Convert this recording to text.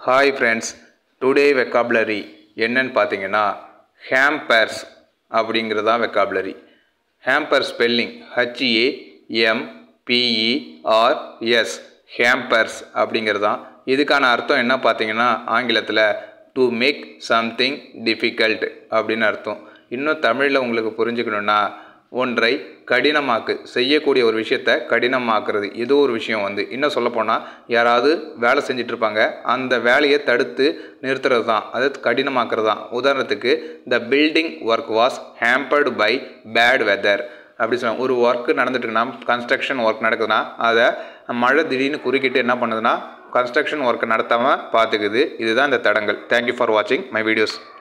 hi friends today vocabulary என்னன்னு பார்த்தீங்கன்னா hampers அப்படிங்கிறது தான் vocabulary hamper spelling H A M P E R S hampers அப்படிங்கிறது தான் இதுக்கான அர்த்தம் என்ன பார்த்தீங்கன்னா ஆங்கிலத்தில் டு மேக் சம்திங் டிஃபிகல்ட் அப்படின்னு அர்த்தம் இன்னும் தமிழில் உங்களுக்கு புரிஞ்சுக்கணுன்னா ஒன்றை கடினமாக்கு செய்யக்கூடிய ஒரு விஷயத்த கடினமாக்குறது ஏதோ ஒரு விஷயம் வந்து இன்னும் சொல்லப்போனால் யாராவது வேலை செஞ்சுட்டு இருப்பாங்க அந்த வேலையை தடுத்து நிறுத்துறது தான் அதை கடினமாக்குறது தான் உதாரணத்துக்கு the building work was hampered by bad weather அப்படி சொல்லுவாங்க ஒரு ஒர்க் நடந்துட்டு இருக்குன்னா கன்ஸ்ட்ரக்ஷன் ஒர்க் நடக்குதுன்னா அதை மழை திடீர்னு குறுக்கிட்டு என்ன பண்ணுதுன்னா கன்ஸ்ட்ரக்ஷன் ஒர்க் நடத்தாமல் பார்த்துக்குது இதுதான் இந்த தடங்கள் தேங்க்யூ ஃபார் வாட்சிங் மை வீடியோஸ்